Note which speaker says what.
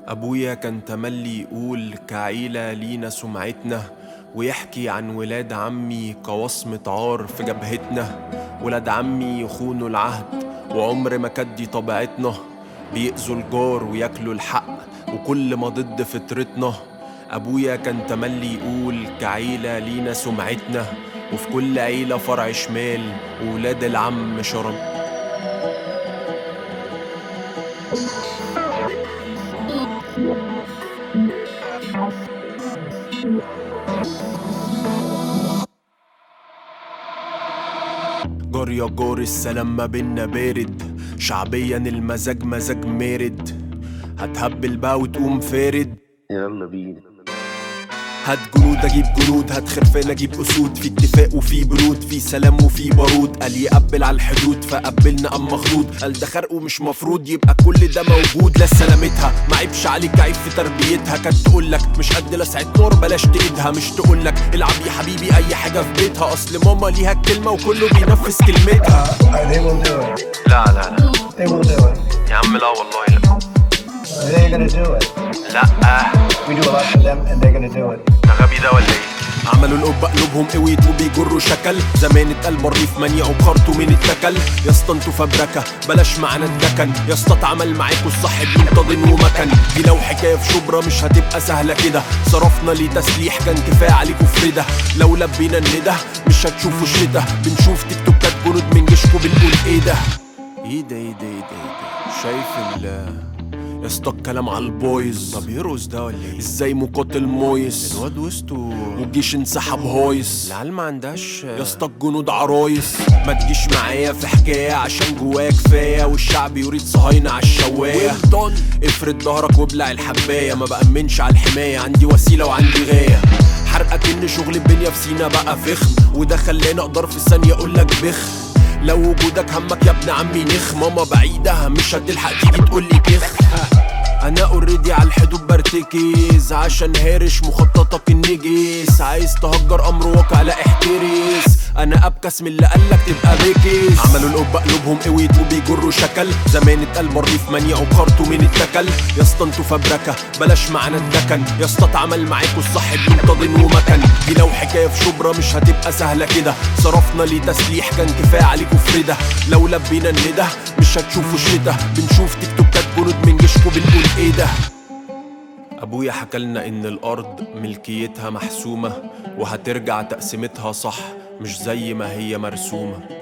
Speaker 1: أبويا كان تملي يقول كعيلة لينا سمعتنا ويحكي عن ولاد عمي كوصمة عار في جبهتنا ولاد عمي يخونوا العهد وعمر ما كانت دي طبيعتنا بيأذوا الجار وياكلوا الحق وكل ما ضد فطرتنا أبويا كان تملي يقول كعيلة لينا سمعتنا وفي كل عيلة فرع شمال وولاد العم شرم جار يا جار السلام ما بينا بارد شعبيا المزاج مزاج مارد هتهبل بقى وتقوم فارد
Speaker 2: يلا بينا
Speaker 1: هات جنود اجيب جنود هات خرفان اجيب اسود في اتفاق وفي برود في سلام وفي بارود قال يقبل على الحدود فقبلنا ام مخدود قال ده خرق ومش مفروض يبقى كل ده موجود لا سلامتها ما عيبش عليك عيب في تربيتها كانت تقول لك مش قد لسعة نار بلاش تايدها مش تقول لك العب يا حبيبي اي حاجه في بيتها اصل ماما ليها الكلمه وكله بينفذ كلمتها
Speaker 3: They will do it.
Speaker 1: لا لا لا
Speaker 3: They will do it.
Speaker 1: يا عم لا والله لا
Speaker 3: They're gonna do it.
Speaker 1: لا
Speaker 3: We do a lot for them, and they're gonna do it.
Speaker 1: ده غبي ده ولا ايه عملوا القبة قلوبهم قويت وبيجروا شكل زمان اتقال مريف منيع وبخرطه من اتكل يا اسطى انتوا فبركة بلاش معانا الدكن يا اسطى اتعمل معاكوا الصح بينتظن ومكن دي لو حكاية في شبرا مش هتبقى سهلة كده صرفنا ليه تسليح كان كفاية عليكوا فريدة لو لبينا الندى مش هتشوفوا الشتا بنشوف تيك توكات جنود من جيشكوا بنقول ايه ده ايه ده ايه ده ايه ده ايه ده شايف ال يا اسطى الكلام على البويز طب يرقص ده ولا ايه ازاي مقاتل مويس الواد وسطه والجيش انسحب هايص العيال ما عندهاش يا اسطى الجنود عرايس ما تجيش معايا في حكايه عشان جوايا كفايه والشعب يريد صهاينه على الشوايه افرد ظهرك وابلع الحبايه ما بامنش على الحمايه عندي وسيله وعندي غايه حرقك ان شغل البنيه في سينا بقى فخم وده خلاني اقدر في ثانيه اقول لك بخ لو وجودك همك يا ابن عمي نخ ماما بعيدة مش هتلحق تيجي تقولي كخ انا اوريدي على الحدود برتكز عشان هارش مخططك النجس عايز تهجر امر واقع لا احترس انا ابكس من اللي قالك تبقى بكس عملوا القبة قلوبهم قويت وبيجروا شكل زمان اتقال مريف منيع وبخرطه من التكل يا اسطى انتوا فبركة بلاش معانا الدكن يا اسطى اتعمل معاكوا الصح بينتظن ومكن دي لو حكاية في شبرا مش هتبقى سهلة كده صرفنا ليه تسليح كان كفاية عليكوا فريدة لو لبينا الندى مش هتشوفوا الشتا بنشوف تيك توكات جنود من جيشكوا بنقول ايه ده ابويا حكالنا ان الارض ملكيتها محسومة وهترجع تقسيمتها صح مش زي ما هي مرسومة